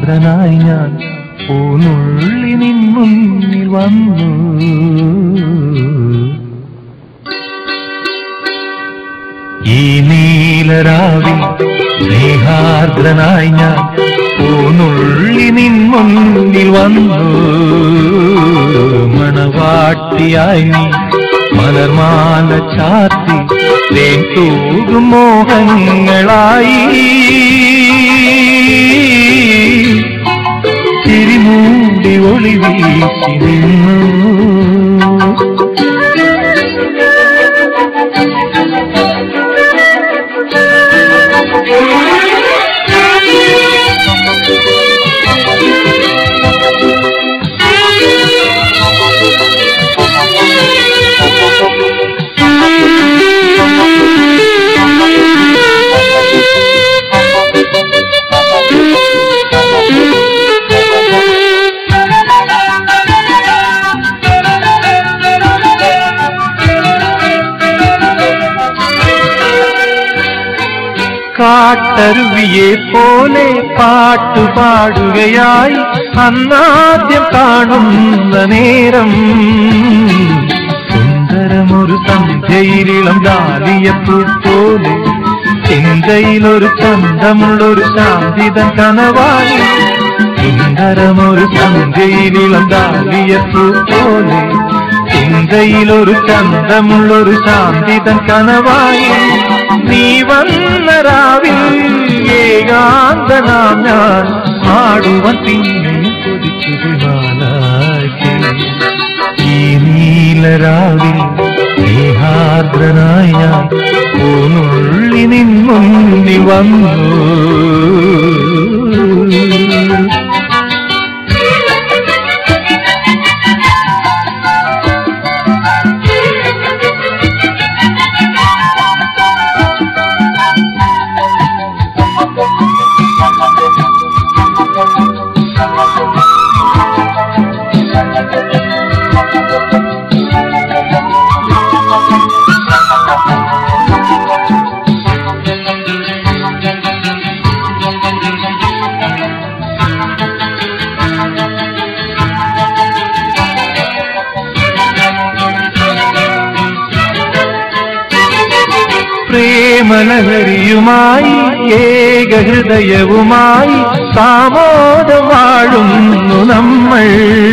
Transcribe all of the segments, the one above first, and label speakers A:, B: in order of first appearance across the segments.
A: സ്നേഹാർദ്രനായി ഞാൻ പൂനുള്ളി നിൻ മുന്നിൽ വന്നു ഈ നീലരാവിൽ സ്നേഹാർദ്രനായി ഞാൻ പൂനുള്ളി നിൻ മുന്നിൽ വന്നു മണവാട്ടിയായി നീ മലർമാല ചാത്തി തേൻ തൂകും മോഹങ്ങളായി ചിരിമൂടി ഒളി വീശി നിന്നു കാട്ടരുവിയെ പോലെ പാട്ടുപാടുകയായി അന്നാദ്യം കാണുന്ന നേരം സുന്ദരമൊരു സന്ധ്യയിലിളം ഡാലിയപ്പൂ പോലെ ചിന്തയിലൊരു ചന്തമുള്ളൊരു ശാന്തിതൻ കനവായി സുന്ദരമൊരു സന്ധ്യയിലിളം ഡാലിയപ്പൂ പോലെ ചിന്തയിലൊരു ചന്തമുള്ളൊരു ശാന്തിതൻ കനവായി നീ വന്ന രാവിൽ ഏകാന്തനാം ഞാൻ ആടുവൻ പിന്നെയും കൊതിച്ചു വിമാനാക്കി ഈ നീലരാവിൽ സ്നേഹാർദ്രനായ ഞാൻ പൂനുള്ളി നിൻ മുന്നിൽ വന്നു പ്രേമലഹരിയുമായി ഏകഹൃദയവുമായി സാമോദം വാഴുന്നു നമ്മൾ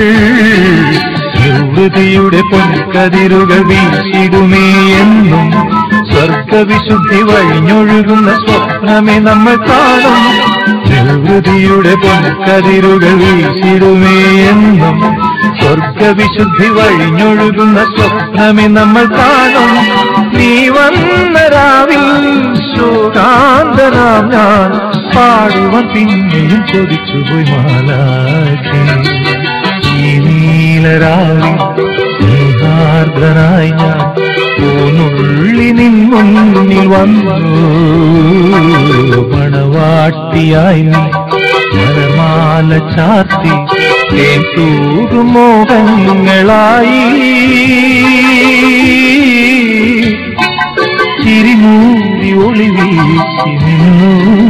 A: യുവതിയുടെ പൊൻകതിരുകൾ വീശിടുമേ എന്നും സ്വർഗവിശുദ്ധി വഴിഞ്ഞൊഴുകുന്ന സ്വപ്നമേ നമ്മൾ കാണും നിർവൃതിയുടെ പൊൻകതിരുകൾ വീശിടുമേ എന്നും സ്വർഗവിശുദ്ധി വഴിഞ്ഞൊഴുകുന്ന സ്വപ്നമേ നമ്മൾ കാണും നീ വന്ന രാവിൽ ശോകാന്തനാം ഞാൻ പാടുവാൻ പിന്നെയും ചോദിച്ചുപോയി മാലാക്കി ഈ നീലരാവിൽ സ്നേഹാർദ്രനായി ഞാൻ പൂനുള്ളി നിൻ മുന്നിൽ വന്നു മണവാട്ടിയായി നീ മരമാല ചാർത്തി തേൻ തൂകും മോഹങ്ങളായി ചിരിമൂടി ഒളി വീശി നിന്നു